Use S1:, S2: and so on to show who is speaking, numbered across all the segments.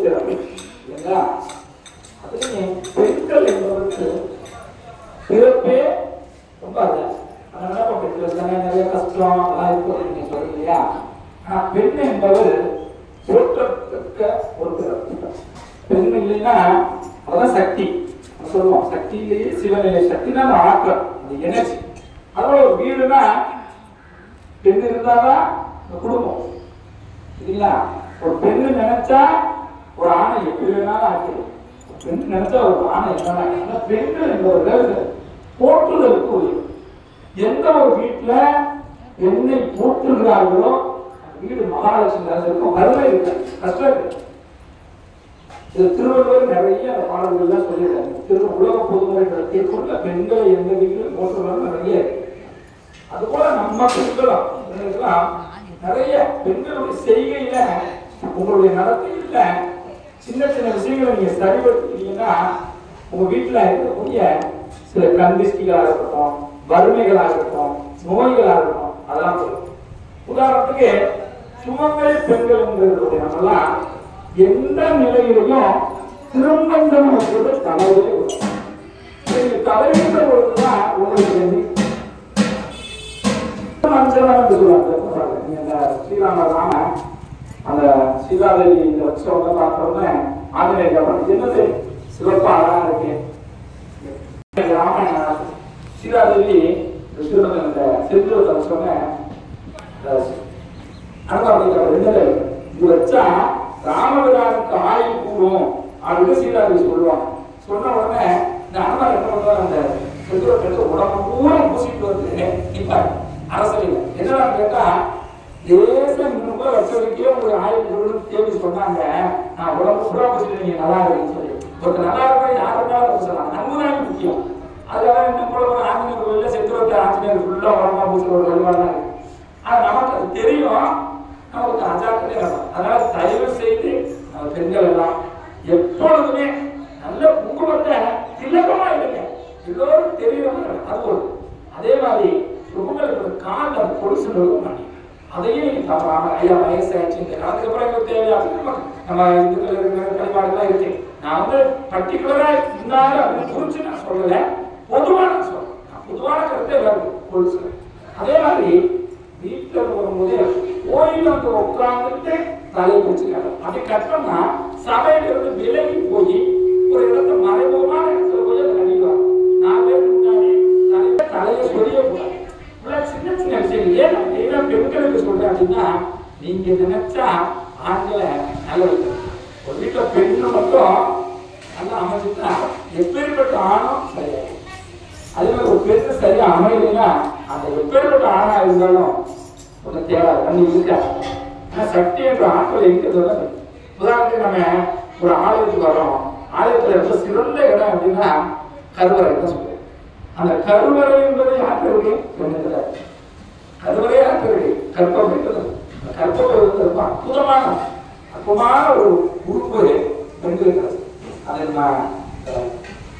S1: திறமை இல்லைங்களா அதுலயும் பெண்கள் என்பவருக்கு பிறப்பே ரொம்ப அது அதனால இப்ப பெண்களுக்கு தானே நிறைய கஷ்டம் அதெல்லாம் இருக்கும் நீங்க சொல்றீங்க இல்லையா ஆனா பெண் என்பவர் போற்றத்தக்க ஒரு பிறப்பு பெண் இல்லைன்னா அதான் சக்தி நம்ம சொல்லுவோம் சக்தியிலேயே சிவநிலை சக்தினா அந்த ஆற்றல் அந்த எனர்ஜி அதோட ஒரு வீடுனா பெண் இருந்தாதான் இந்த குடும்பம் இல்லைங்களா ஒரு பெண்ணு நினைச்சா ஒரு ஆணை எப்படி வேணாலும் ஆக்கிடும் ஒரு பெண் நினைச்சா ஒரு ஆணை என்ன ஆனா பெண்கள் என்பவர்கள் போற்றுதலுக்கு உரியவர் எந்த ஒரு வீட்டுல பெண்ணை போற்றுகிறார்களோ அந்த வீடு மகாலட்சுமி இருக்கும் வறுமை இருக்கு கஷ்டம் இருக்கு இது திருவள்ளுவர் நிறைய அந்த பாடல்கள்லாம் சொல்லியிருக்காங்க திரு உலக பொதுமுறைகளை தீர்ப்புள்ள பெண்களை எந்த வீட்டிலும் போற்றுகிறாங்க நிறைய இருக்கு அதுபோல நம்ம பெண்களும் பெண்களுக்கெல்லாம் நிறைய பெண்களுடைய செய்கையில உங்களுடைய நடத்தையில சின்ன சின்ன விஷயங்களை நீங்க சரிபடுத்திட்டீங்கன்னா உங்க வீட்டுல இருக்கக்கூடிய சில கந்திஷ்டிகளா இருக்கட்டும் வறுமைகளா இருக்கட்டும் நோய்களா இருக்கட்டும் அதெல்லாம் போயிடும் உதாரணத்துக்கு சுமங்கலி பெண்கள்ங்கிறது நம்மலாம் எந்த நிலையிலையும் திருமணம் என்பது தலையிலே வரும். நீங்க தலையிட்ட பொழுதுதான் உங்களுக்கு வந்து மஞ்சள் என்று சொல்லுவாங்க நீங்க அந்த ஸ்ரீராம ராம அந்த சீதாதேவி இந்த வச்சவங்க பார்த்தோன்னே ஆஞ்சநேயர் அப்புறம் என்னது சிவப்பா அழகா இருக்கு ராம சீதாதேவி விஷ்ணுவன் இந்த செந்தூரத்தை வச்சோன்னே அனுபவம் என்னது இது வச்சா ராமபிரானுக்கு ஆயுள் கூடும் அப்படின்னு சீதாதேவி சொல்லுவாங்க சொன்ன உடனே இந்த அனுபவம் என்ன பண்ணுவாங்க அந்த செந்தூரத்தை எடுத்து உடம்பு பூரா பூசிட்டு வந்து நிப்பாரு அரசியல் என்னடான்னு கேட்டா தேசம் இன்னும் கூட வச்சவருக்கே ஒரு ஆயிரம் பொருள் தேவி சொன்னாங்க நான் உடம்பு பூரா பூசிட்டு நீங்க நல்லா இருக்குன்னு சொல்லி ஒருத்தர் நல்லா இருக்கா யார் இருந்தாலும் பூசலாம் நம்ம தான் முக்கியம் அதனால இன்னும் கூட ஒரு ஆஞ்சநேயர் கோயில்ல செத்துவத்தை ஆஞ்சநேயர் ஃபுல்லா உடம்பா பூசுற ஒரு வழிபாடு தான் இருக்கு ஆனா நமக்கு அது தெரியும் நமக்கு அஜாக்கிரதையா இருக்கும் அதனால தயவு செய்து நம்ம பெண்கள் எல்லாம் எப்பொழுதுமே நல்ல குங்குமத்தை திலகமா இருங்க எல்லோரும் தெரியுற மாதிரி அது ஒரு அதே மாதிரி உங்களுக்கு காலில் அது கொலுசு நிறுவ மாட்டேன் அதையும் நீங்க தவறாம ஐயா வயசாச்சு இந்த காலத்துக்கு அப்புறம் எங்களுக்கு தேவையான நம்ம நம்ம இந்துக்கள் இருக்கிற வழிபாடுலாம் இருக்கு நான் வந்து பர்டிகுலரா இருந்தாலும் அப்படின்னு குறிச்சு நான் சொல்லல பொதுவா நான் சொல்றேன் நான் பொதுவான கருத்தை எல்லாருக்கும் கொலுசு அதே மாதிரி வீட்டுல வரும்போது கோயில்ல வந்து உட்கார்ந்துட்டு தலையை பிடிச்சிக்காங்க அப்படி கட்டணும்னா சபையில இருந்து விலகி போய் ஒரு இடத்த மறைமுகமான இடத்துல போய் அதை கட்டிடுவாங்க நாலு பேருக்கு முன்னாடி தலையில தலையை சொல்லிய கூடாது இவ்வளவு சின்ன சின்ன விஷயம் ஏன் நான் தெளிவா பெண்களுக்கு சொல்றேன் அப்படின்னா நீங்க நினைச்சா ஆண்களை நல்லது ஒரு வீட்டுல பெண்ணு மட்டும் நல்லா அமைச்சுட்டா எப்பேற்பட்ட ஆணும் சரியாகும் அதே மாதிரி ஒரு பெண்ணு சரியா அமையலைன்னா அந்த எப்பேற்பட்ட ஆணா இருந்தாலும் ஒன்றும் தேடாது கண்ணி இருக்கா ஆனா சக்தி என்ற ஆற்றல் இருக்கிறது வந்து உதாரணத்துக்கு நம்ம ஒரு ஆலயத்துக்கு வரோம் ஆலயத்துல ரொம்ப சிறந்த இடம் அப்படின்னா கருவறை தான் சொல்லுவோம் அந்த கருவறை என்பது யாருக்கு இருக்கு பெண்ணுக்கு கருவறை யாருக்கு இருக்கு கற்பம் இருக்கிறது அந்த கற்பம் வந்து ரொம்ப அற்புதமான அற்புதமான ஒரு உறுப்பு பெண்களுக்கு அதை நான் அஹ்,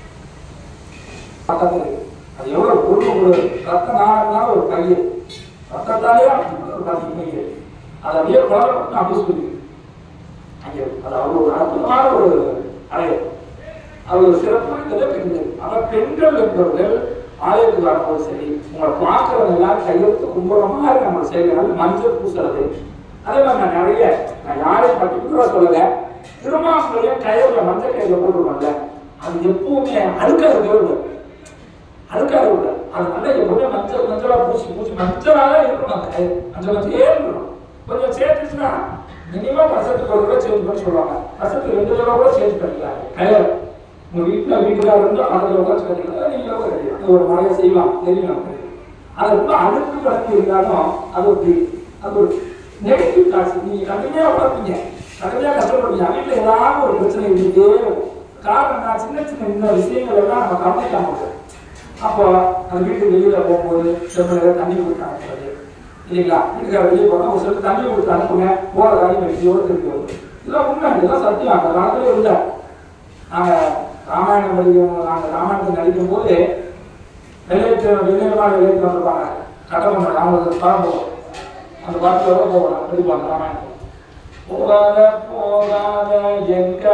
S1: பார்த்தது இருக்கு. அது எவ்வளவு பொருள் ஒரு ரத்த நாளம்னா ஒரு பையன் ரத்தத்தாலே அமைக்கப்பட்ட ஒரு பதி பையன் அதை அப்படியே குழந்தை அப்படி சொல்லி அங்கே அது அவ்வளவு ஒரு அற்புதமான ஒரு அறையம் அது ஒரு சிறப்பானது பெண்கள் ஆனால் பெண்கள் என்பவர்கள் ஆலயத்துக்கு வரும்போது சரி உங்களை பார்க்கறவங்க எல்லாரும் கையெழுத்து கும்புறமா இருக்கு நம்ம செய்யறது மஞ்சள் பூசுறது அதே மாதிரி நான் நிறைய நான் யாரையும் பர்டிகுலரா சொல்லல திருமாவளைய கயிறுல மஞ்சள் கயிறுல போட்டுருவாங்கல்ல அது எப்பவுமே அழுக்கா இருக்கவே இல்லை அழுக்கா இருக்கல அது நல்லா எப்பவுமே மஞ்சள் மஞ்சளா பூசி பூசி மஞ்சளாக இருக்கணும் அந்த கயிறு மஞ்சள் மஞ்சள் இருக்கணும் கொஞ்சம் சேர்த்துச்சுன்னா மினிமம் வருஷத்துக்கு ஒரு கூட சேஞ்ச் பண்ணி சொல்லுவாங்க வருஷத்துக்கு ரெண்டு தடவை கூட சேஞ்ச் பண்ணிக்கலாம் கயிறு உங்க வீட்டுல வீட்டுக்காரர் இருந்து அதில் உட்காந்து கட்டிக்கலாம் நீங்க கூட கட்டிக்கலாம் அது ஒரு மழையை செய்யலாம் தெரியும் நமக்கு அது ரொம்ப அழுக்கு பழக்கி இருந்தாலும் அது ஒரு அது ஒரு நெகட்டிவ் தாட்ஸ் நீங்க கடுமையா உழைப்பீங்க கடுமையா கஷ்டப்படுவீங்க வீட்டுல ஏதாவது ஒரு பிரச்சனை இருந்துட்டே இருக்கும். காரணம் நான் சின்ன சின்ன இந்த விஷயங்கள் எல்லாம் நம்ம கவனிக்காம இருக்கோம். அப்போ அந்த வீட்டுக்கு வெளியில போகும்போது செம்மல தண்ணி கொடுத்து அனுப்புறது இல்லைங்களா வீட்டுக்கார வெளியே போனா ஒரு சில தண்ணி கொடுத்து அனுப்புங்க போற காரியம் வெற்றியோடு திருப்பி வருது இதெல்லாம் உண்மை இதெல்லாம் சத்தியம் அந்த காலத்துல இல்லை நாங்க ராமாயணம் படிக்கும் நாங்க ராமாயணத்தை நடிக்கும் போது வெளியேற்ற வெளியேறமான வெளியேற்ற வந்திருப்பாங்க கட்டபொம்மன் அவங்களுக்கு படம் போவோம் அந்த பாட்டில் போவோம் படிப்பாங்க ராமாயணம் போகாத போகாத எங்க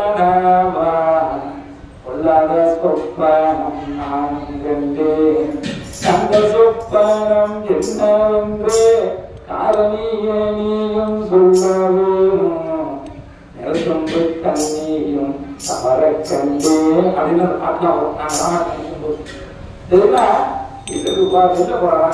S1: சொப்பனம் நான் கண்டேன் அந்த சொப்பனம் என்னவென்று காரணியே நீயும் சொல்ல வேணும் நெருங்கொண்டு தண்ணியும் தவற கண்டே அப்படின்னு ஒரு பாட்டுலாம் வரும் நான் ராமாயணம் போது இதெல்லாம் இது ரூபாய் வெளில போறா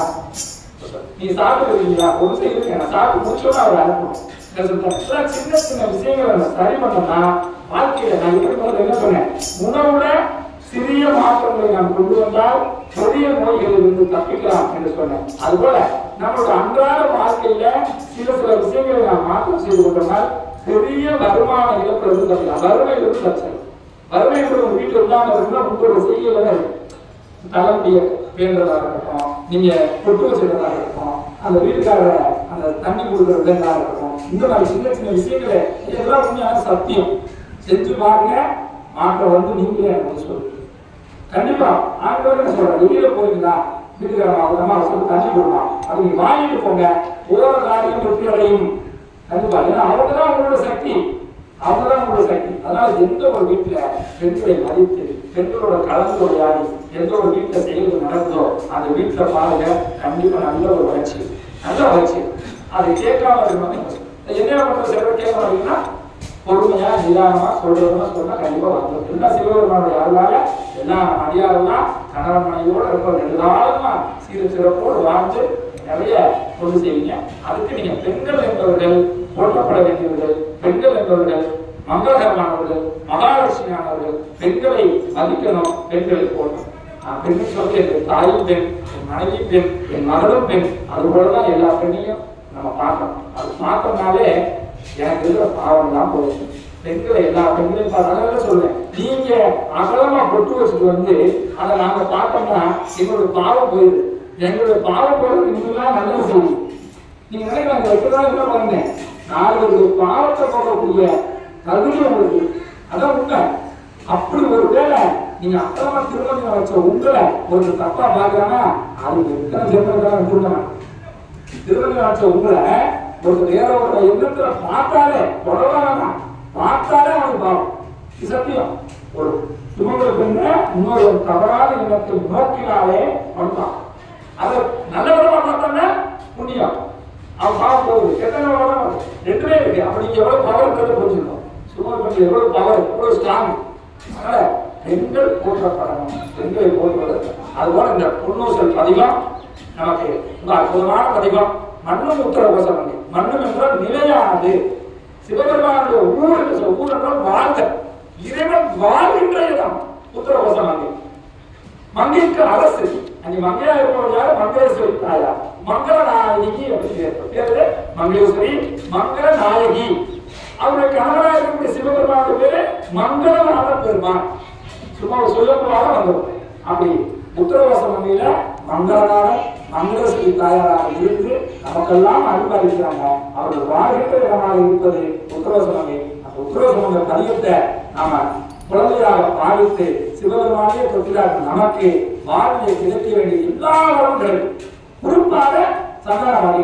S1: நீ சாப்பிட்டுருக்கீங்களா ஒரு செய்யுங்க நான் சாப்பிட்டு முடிச்சோன்னு அவர் அனுப்பணும் நான் சொல்றேன், இதெல்லாம் சின்ன சின்ன விஷயங்களை நம்ம சரி பண்ணோம்னா வாழ்க்கையில நான் இருக்கிற போது என்ன சொன்னேன் உணவுல சிறிய மாற்றங்களை நாம் கொண்டு வந்தால் பெரிய நோய்களில் இருந்து தப்பிக்கலாம் என்று சொன்னேன் அதுபோல நம்மளோட அன்றாட வாழ்க்கையில சில சில விஷயங்களை நாம் மாற்றம் செய்து கொண்டோம்னால் பெரிய வருமான இழப்புல இருந்து தப்பிக்கலாம் வறுமையில இருந்து தப்பிச்சலாம் வறுமை என்பது உங்க வீட்டுல இல்லாம இருந்தா உங்களோட செய்யல தான் இருக்கு தலைமுடிய பேண்டதா இருக்கட்டும் நீங்க பொட்டு வச்சுக்கிறதா இருக்கட்டும் அந்த வீட்டுக்காரர அந்த தண்ணி கொடுக்கறதா இருக்கட்டும் இந்த மாதிரி சின்ன சின்ன விஷயங்களை இதெல்லாம் உண்மையான சத்தியம் செஞ்சு பாருங்க மாற்றம் வந்து நீங்களே எனக்கு சொல்லுங்க கண்டிப்பா ஆண்டவர் என்ன சொல்றாரு வெளியில போறீங்களா வீட்டுக்காரமா அவங்க அம்மா சொல்லி தண்ணி கொடுக்கலாம் அது நீங்க வாங்கிட்டு போங்க போற காரியம் வெற்றி அடையும் கண்டிப்பா ஏன்னா அவங்க தான் உங்களோட சக்தி அவங்க தான் உங்களோட சக்தி அதனால எந்த ஒரு வீட்டுல பெண்களை மதித்து பெண்களோட கலந்து விளையாடி எந்த ஒரு வீட்டுல செயல்கள் நடக்குதோ அந்த வீட்டுல பாருங்க கண்டிப்பா நல்ல ஒரு வளர்ச்சி நல்ல வளர்ச்சி அதை கேட்காம இருக்கணும் என்ன பண்ற சில கேட்க மாட்டீங்கன்னா பொறுமையா நிதானமா சொல்றதுன்னா சொன்னா கண்டிப்பா வந்துடும் எல்லா சிவபெருமானுடைய அருளால எல்லா அடியாரெல்லாம் கணவன் மனைவியோட ரொம்ப நெடுதாளமா சீர சிறப்போடு வாழ்ந்து நிறைய கொண்டு செய்வீங்க அதுக்கு நீங்க பெண்கள் என்பவர்கள் போற்றப்பட வேண்டியவர்கள் பெண்கள் என்பவர்கள் மங்களகரமானவர்கள் மகாலட்சுமியானவர்கள் பெண்களை மதிக்கணும் பெண்களை போற்றணும் நான் பெண்ணை சொல்றேன் என் தாயும் பெண் என் மனைவி பெண் என் மகளும் பெண் அது போலதான் எல்லா பெண்ணையும் நம்ம பார்க்கணும் அது பார்த்தோம்னாலே எனக்கு இருக்கிற பாவம் தான் போயிடுச்சு பெண்களை எல்லா பெண்களையும் பார்த்தாலும் சொல்றேன் நீங்க அகலமா பொட்டு வச்சுட்டு வந்து அதை நாங்க பார்த்தோம்னா எங்களுடைய பாவம் போயிடுது எங்களுடைய பாவம் போயிடுறது நீங்களாம் நல்லது செய்யும் நீங்க நினைக்கிறாங்க வைக்கிறதா என்ன பண்ணேன் நாலு பாவத்தை போகக்கூடிய தகுதி உங்களுக்கு அதான் உண்மை அப்படி ஒரு வேலை நீங்க அக்கிரம திருமணம் வச்ச உங்களை ஒரு தப்பா பாக்குறாங்கன்னா அது எத்தனை ஜென்மக்காரன் திருமணம் திருமணம் வச்ச உங்களை ஒரு வேற ஒரு எண்ணத்துல பார்த்தாலே தொடரலாம் பார்த்தாலே அவனுக்கு பாவம் இது சத்தியம் ஒரு சுமங்கல பெண்ண இன்னொரு ஒரு தவறான எண்ணத்தில் நோக்கினாலே அவன்தான் அதை நல்ல விதமா பார்த்தோம்னா புண்ணியம் அவன் பாவம் போகுது எத்தனை விதம் ரெண்டுமே இருக்கு அப்ப நீங்க எவ்வளவு பவர் இருக்கிறத புரிஞ்சுக்கணும் சுமங்கல பெண் எவ்வளவு பவர் எவ்வளவு ஸ்ட்ராங் அதனால பெண்கள் போற்றப்படணும் பெண்களை போற்றுவது அதுபோல இந்த பொன்னூசல் பதிகம் நமக்கு ரொம்ப அற்புதமான பதிகம் மண்ணும் உத்தரவசம் மண்ணும் என்றால் நிலையானது சிவபெருமானுடைய ஊர் என்று சொல்ல ஊர் என்றால் வாழ்க இறைவன் வாழ்கின்ற இடம் உத்தரவசம் அங்கே மங்கைக்கு அரசு அங்கே மங்கையா இருப்பவர் யாரு மங்களேஸ்வரி தாயா மங்கள நாயகி அப்படின்னு பேர். பேரு மங்களேஸ்வரி மங்கள நாயகி அவருடைய கணவராக இருக்கக்கூடிய சிவபெருமானுடைய பேரு மங்களநாத பெருமான் சும்மா சொல்லக்கூடாத வந்தோம் அப்படி உத்தரவாசம் மங்கையில மங்களநாதன் மங்களேஸ்வரி தாயாராக இருந்து நமக்கெல்லாம் அனுபவிக்கிறாங்க அவர்கள் வாழ்கின்ற இடமாக இருப்பது உத்தரவாசம் மங்கை அந்த உத்தரவாசம் மங்கை பதியத்தை நாம குழந்தையாக பாவித்து சிவபெருமானே தொட்டிலாக நமக்கு வாழ்வை கிடைக்க வேண்டிய எல்லா வளங்களும் குறிப்பாக சந்தானவாதி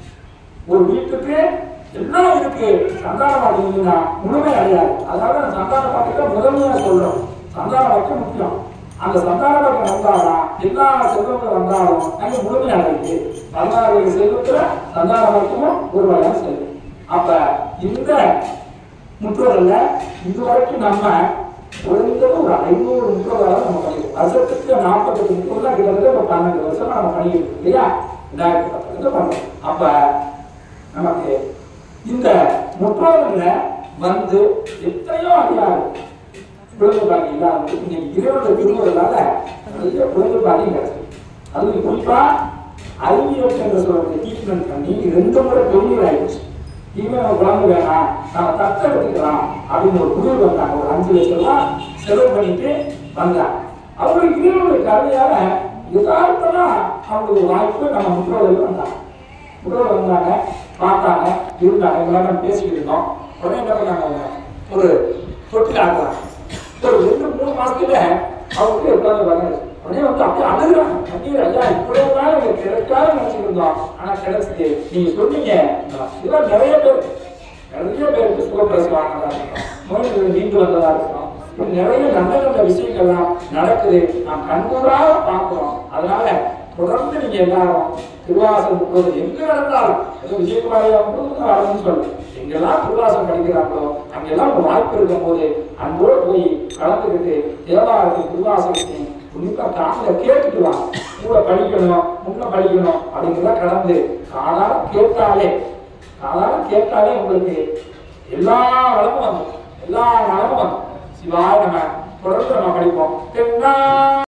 S1: ஒரு வீட்டுக்கு எல்லாம் இருக்கு சந்தான பாட்டிங்கன்னா முழுமை அடையாது அதனால நான் சந்தான பாட்டிக்கு முதன்மையா சொல்றோம் சந்தான பாட்டு முக்கியம் அந்த சந்தான பாட்டு வந்தாரா எல்லா செல்வங்களும் வந்தாலும் அங்கே முழுமை அடையுது பதினாறு வகை செல்வத்துல சந்தான பாட்டுமும் ஒரு வகையான செல்வம் அப்ப இந்த முற்றோதல்ல இது வரைக்கும் நம்ம குறைந்தது ஒரு ஐநூறு முற்றோதாலும் நம்ம பண்ணிருக்கோம் வருஷத்துக்கு நாற்பத்தெட்டு முற்றோதா கிட்டத்தட்ட ஒரு பன்னெண்டு வருஷமா நம்ம பண்ணிட்டு இருக்கோம் இல்லையா ரெண்டாயிரத்தி பத்துல பண்றோம் அப்ப நமக்கு இந்த முற்றோதல்ல வந்து எத்தனையோ அதிகாரம் குழந்தை பாக்கி இல்லாம இன்னைக்கு இறைவனுடைய திருவுறதால நிறைய குழந்தை பாக்கி கிடைச்சு அது குறிப்பா அறிவியல் என்ற சொல்றதை ட்ரீட்மெண்ட் பண்ணி ரெண்டு முறை பெரியவர் ஆயிடுச்சு இனிமே நம்ம குழந்தை வேணாம் நம்ம தத்தெடுத்துக்கலாம் அப்படின்னு ஒரு முடிவு வந்தாங்க ஒரு அஞ்சு லட்சம் ரூபாய் செலவு பண்ணிட்டு வந்தாங்க அவங்களுக்கு இறைவனுடைய கருணையால யதார்த்தமா அவங்களுக்கு ஒரு வாய்ப்பு நம்ம முற்றோதல் வந்தாங்க முற்றோதல் வந்தாங்க பார்த்தாங்க இருந்தாங்க எல்லாரும் பேசிக்கிட்டு இருந்தோம் உடனே என்ன பண்ணாங்க அவங்க ஒரு தொட்டில் ஆடுறாங்க ஒரு ரெண்டு மூணு மாசத்துல அவங்களுக்கு உட்காந்து வராது உடனே வந்து அப்படியே அழுகுறாங்க கண்ணீர் ஐயா இவ்வளவு நாள் எனக்கு கிடைக்காத நினைச்சிட்டு இருந்தோம் ஆனா கிடைச்சது நீங்க சொன்னீங்க இதெல்லாம் நிறைய பேர் நிறைய பேருக்கு சுகப்பிரசவம் ஆனதா இருக்கும் நோய்கள் நீண்டு வந்ததா இருக்கும் இப்படி நிறைய நல்ல நல்ல விஷயங்கள்லாம் நடக்குது நாம் கண்கூடாக பார்க்கிறோம் அதனால தொடர்ந்து நீங்க எல்லாரும் திருவாசகம் போது எங்க நடந்தாலும் ஏதோ விஜயகுமார் வரணும்னு சொல்லு எங்கெல்லாம் திருவாசகம் படிக்கிறாங்களோ அங்கெல்லாம் ஒரு வாய்ப்பு இருக்கும் போது அன்போடு போய் கலந்துக்கிட்டு தேவாரத்தையும் திருவாசகத்தையும் உன்னிப்பா காதில் கேட்டுட்டு வா கூட படிக்கணும் முன்ன படிக்கணும் அப்படிங்கிறத கடந்து காதால கேட்டாலே காதால கேட்டாலே உங்களுக்கு எல்லா வளமும் வந்து எல்லா நலமும் வந்து சிவாய நம்ம தொடர்ந்து நம்ம படிப்போம் தென்னா